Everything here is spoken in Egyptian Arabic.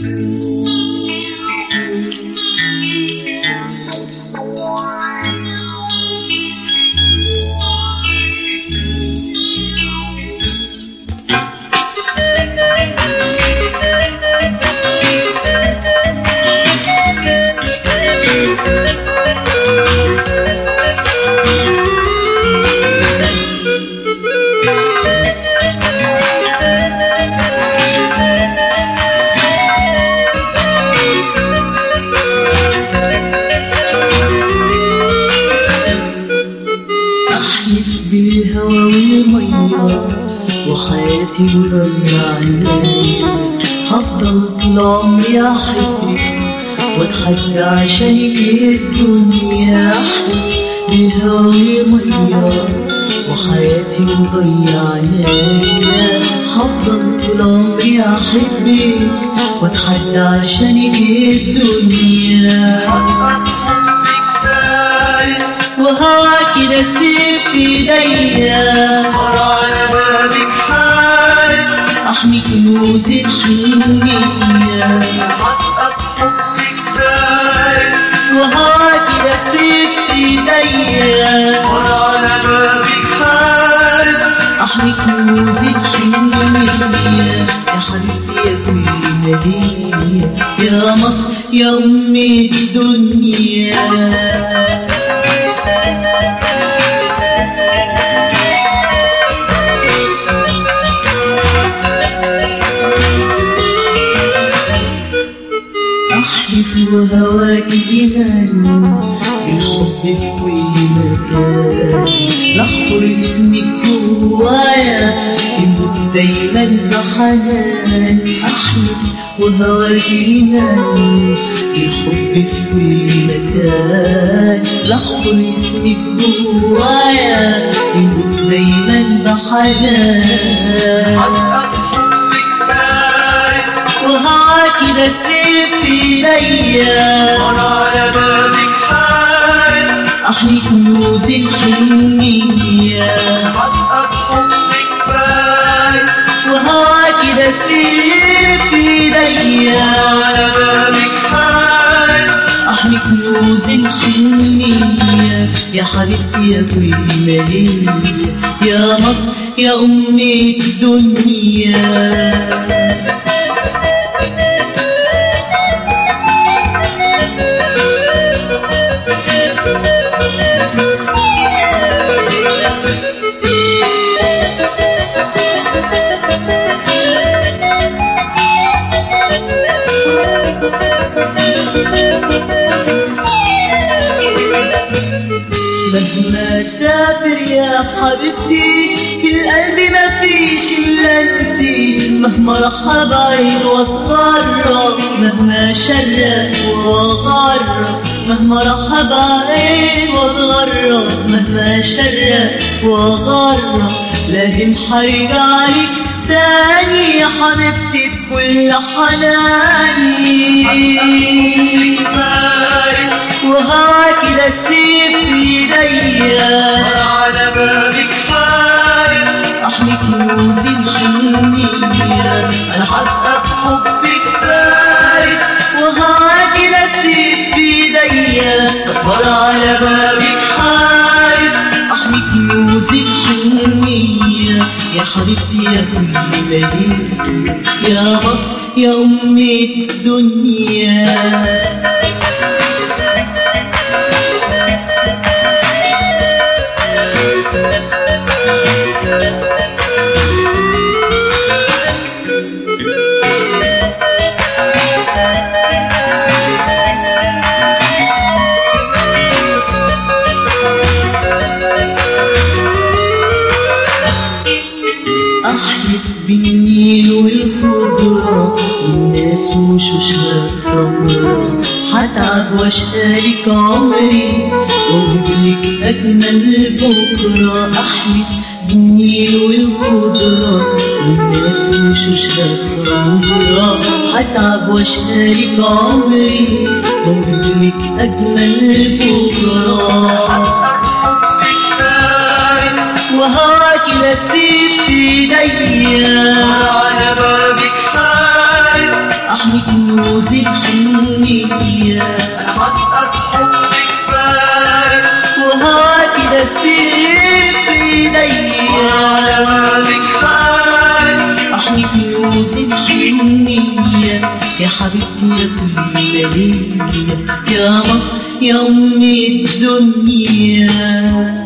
أحلف بالهوى والمية وحياتي وضيع الليل هفضل طول عمري أحبك واتحدى عشانك الدنيا أحلف بالهوى والمية وحياتي وضيع الليل هفضل طول عمري أحبك واتحدى عشانك الدنيا حبك فارس وهواك ده السيف في ايديا صار على بابك حارس احمي كنوز الحنية حقق حبك فارس وهواك ده السيف في ايديا صار على بابك حارس احمي كنوز الحنية يا حبيبتي يا كل مدينة يا مصر يا أمي الدنيا أحلف وهواك إيمان الحب في كل مكان نحفر اسمك جوايا يموت دايما بحنان أحلف وهواك إيمان الحب في كل مكان نحفر اسمك جوايا يموت دايما بحنان حقق حبك فارس وهواك ده السيف في ايديا صار على بابك حارس احمي كنوز الحنية حقق حبك فارس وهواك ده السيف في ايديا على بابك حارس احمي كنوز الحنية يا حبيبتي يا كل مالية يا مصر يا أمي الدنيا مهما سافر يا حبيبتي في القلب ما فيش الا انتي مهما راح ابعد واتغرب مهما شرق وغرب مهما راح ابعد واتغرب مهما شرق وغرب لازم هرجع لك تاني يا حبيبتي بكل حناني حقق فارس وهواك ده السيف في ايديا صار على بابك حارس احمي كنوز الحنية انا حقق حبك فارس وهواك ده السيف في ايديا صار على بابك حارس احمي كنوز الحنية يا حبيبتي يا كل مدينة يا مصر يا أمي الدنيا أحلف بالنيل والخضرة والناس وشوشها السمرة هتعب واشقالك عمري واجيبلك أجمل بكرة أحلف بالنيل والخضرة والناس وشوشها السمرة هتعب واشقالك عمري واجيبلك أجمل بكرة حقق حبك فارس وهواك لسيب في ايديا صار على بابك حارس احمي كنوز الحنية حقق حبك فارس وها كده السيف في ايديا على بابك فارس احمي كنوز الحنية يا حبيبتي يا كل ليلة يا مصر يا أم الدنيا